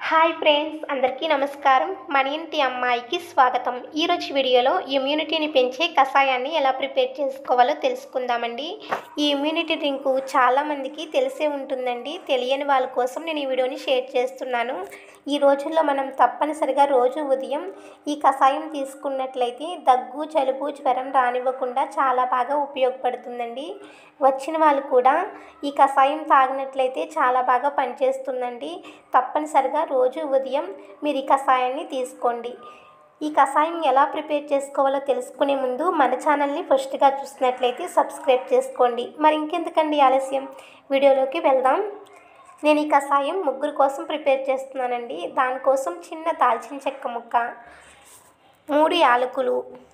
hi friends అందరికీ నమస్కారం మన ఇంటి అమ్మాయికి స్వాగతం ఈరోజు వీడియోలో ఇమ్యూనిటీని పెంచే కషాయాన్ని ఎలా ప్రిపేర్ చేసుకోవాలో తెలుసుకుందామండి ఈ ఇమ్యూనిటీ డ్రింక్ చాలామందికి తెలిసే ఉంటుందండి తెలియని వాళ్ళ కోసం నేను ఈ వీడియోని షేర్ చేస్తున్నాను ఈ రోజుల్లో మనం తప్పనిసరిగా రోజు ఉదయం ఈ కషాయం తీసుకున్నట్లయితే దగ్గు జలుబు జ్వరం రానివ్వకుండా చాలా బాగా ఉపయోగపడుతుందండి వచ్చిన వాళ్ళు కూడా ఈ కషాయం తాగినట్లయితే చాలా బాగా పనిచేస్తుందండి తప్పనిసరిగా రోజు ఉదయం మీరు ఈ కషాయాన్ని తీసుకోండి ఈ కషాయం ఎలా ప్రిపేర్ చేసుకోవాలో తెలుసుకునే ముందు మన ఛానల్ని ఫస్ట్గా చూసినట్లయితే సబ్స్క్రైబ్ చేసుకోండి మరి ఇంకెందుకండి ఆలస్యం వీడియోలోకి వెళ్దాం నేను ఈ కషాయం ముగ్గురు కోసం ప్రిపేర్ చేస్తున్నానండి దానికోసం చిన్న దాల్చిన చెక్క ముక్క మూడు యాలకులు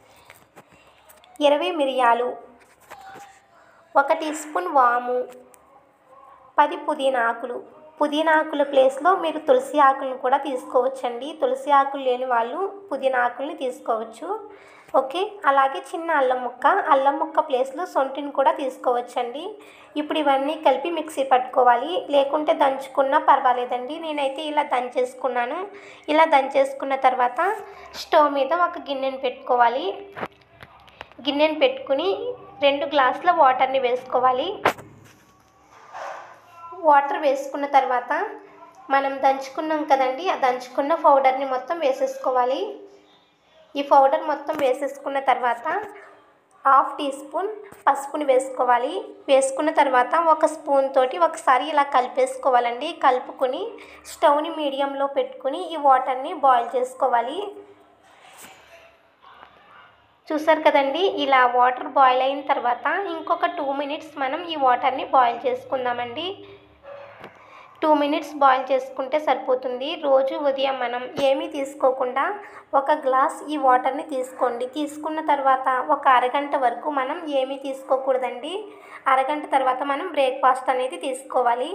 ఇరవై మిరియాలు ఒక టీ స్పూన్ వాము పది పుదీనా ఆకులు పుదీనా ఆకుల ప్లేస్లో మీరు తులసి ఆకులను కూడా తీసుకోవచ్చండి తులసి ఆకులు లేని వాళ్ళు పుదీనా ఆకుల్ని తీసుకోవచ్చు ఓకే అలాగే చిన్న అల్లం ముక్క అల్లం ముక్క ప్లేస్లో సొంటిని కూడా తీసుకోవచ్చండి ఇప్పుడు ఇవన్నీ కలిపి మిక్సీ పట్టుకోవాలి లేకుంటే దంచుకున్నా పర్వాలేదండి నేనైతే ఇలా దంచేసుకున్నాను ఇలా దంచేసుకున్న తర్వాత స్టవ్ మీద ఒక గిన్నెను పెట్టుకోవాలి గిన్నెను పెట్టుకుని రెండు గ్లాసుల వాటర్ని వేసుకోవాలి వాటర్ వేసుకున్న తర్వాత మనం దంచుకున్నాం కదండి ఆ దంచుకున్న పౌడర్ని మొత్తం వేసేసుకోవాలి ఈ పౌడర్ మొత్తం వేసేసుకున్న తర్వాత హాఫ్ టీ స్పూన్ పసుపుని వేసుకోవాలి వేసుకున్న తర్వాత ఒక స్పూన్ తోటి ఒకసారి ఇలా కలిపేసుకోవాలండి కలుపుకొని స్టవ్ని మీడియంలో పెట్టుకుని ఈ వాటర్ని బాయిల్ చేసుకోవాలి చూసారు కదండి ఇలా వాటర్ బాయిల్ అయిన తర్వాత ఇంకొక టూ మినిట్స్ మనం ఈ వాటర్ని బాయిల్ చేసుకుందామండి టూ మినిట్స్ బాయిల్ చేసుకుంటే సరిపోతుంది రోజు ఉదయం మనం ఏమీ తీసుకోకుండా ఒక గ్లాస్ ఈ వాటర్ని తీసుకోండి తీసుకున్న తర్వాత ఒక అరగంట వరకు మనం ఏమీ తీసుకోకూడదండి అరగంట తర్వాత మనం బ్రేక్ఫాస్ట్ అనేది తీసుకోవాలి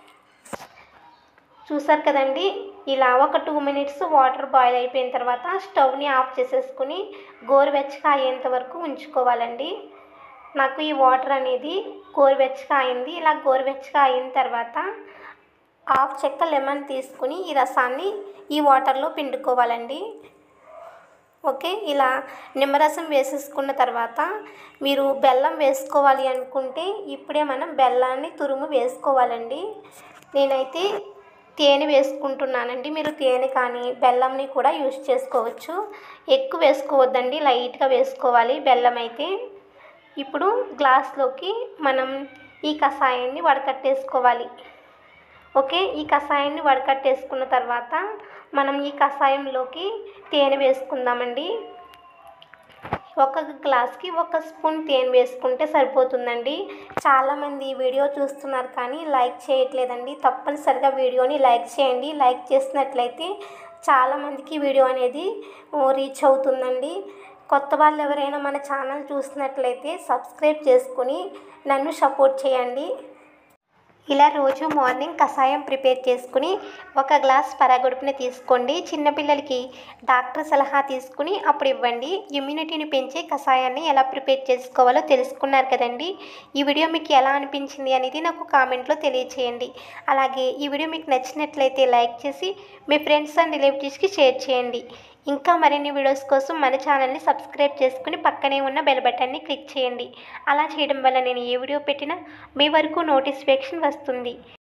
చూసారు కదండి ఇలా ఒక టూ మినిట్స్ వాటర్ బాయిల్ అయిపోయిన తర్వాత స్టవ్ని ఆఫ్ చేసేసుకుని గోరువెచ్చగా అయ్యేంత వరకు ఉంచుకోవాలండి నాకు ఈ వాటర్ అనేది గోరువెచ్చగా అయింది ఇలా గోరువెచ్చగా అయిన తర్వాత హాఫ్ చెక్క లెమన్ తీసుకుని ఈ రసాన్ని ఈ వాటర్లో పిండుకోవాలండి ఓకే ఇలా నిమ్మరసం వేసేసుకున్న తర్వాత మీరు బెల్లం వేసుకోవాలి అనుకుంటే ఇప్పుడే మనం బెల్లాన్ని తురుము వేసుకోవాలండి నేనైతే తేనె వేసుకుంటున్నానండి మీరు తేనె కానీ బెల్లంని కూడా యూజ్ చేసుకోవచ్చు ఎక్కువ వేసుకోవద్దండి లైట్గా వేసుకోవాలి బెల్లం అయితే ఇప్పుడు గ్లాస్లోకి మనం ఈ కషాయాన్ని వడకట్టేసుకోవాలి ఓకే ఈ కషాయాన్ని వడకట్టేసుకున్న తర్వాత మనం ఈ కషాయంలోకి తేనె వేసుకుందామండి ఒక గ్లాస్కి ఒక స్పూన్ తేనె వేసుకుంటే సరిపోతుందండి చాలామంది ఈ వీడియో చూస్తున్నారు కానీ లైక్ చేయట్లేదండి తప్పనిసరిగా వీడియోని లైక్ చేయండి లైక్ చేసినట్లయితే చాలామందికి వీడియో అనేది రీచ్ అవుతుందండి కొత్త వాళ్ళు ఎవరైనా మన ఛానల్ చూసినట్లయితే సబ్స్క్రైబ్ చేసుకుని నన్ను సపోర్ట్ చేయండి ఇలా రోజు మార్నింగ్ కషాయం ప్రిపేర్ చేసుకుని ఒక గ్లాస్ పరగొడుపుని తీసుకోండి చిన్నపిల్లలకి డాక్టర్ సలహా తీసుకుని అప్పుడు ఇవ్వండి ఇమ్యూనిటీని పెంచే కషాయాన్ని ఎలా ప్రిపేర్ చేసుకోవాలో తెలుసుకున్నారు కదండి ఈ వీడియో మీకు ఎలా అనిపించింది అనేది నాకు కామెంట్లో తెలియచేయండి అలాగే ఈ వీడియో మీకు నచ్చినట్లయితే లైక్ చేసి మీ ఫ్రెండ్స్ అండ్ రిలేటివ్స్కి షేర్ చేయండి ఇంకా మరిన్ని వీడియోస్ కోసం మన ఛానల్ని సబ్స్క్రైబ్ చేసుకుని పక్కనే ఉన్న బెల్ బటన్ని క్లిక్ చేయండి అలా చేయడం వల్ల నేను ఏ వీడియో పెట్టినా మీ వరకు నోటిఫికేషన్ వస్తుంది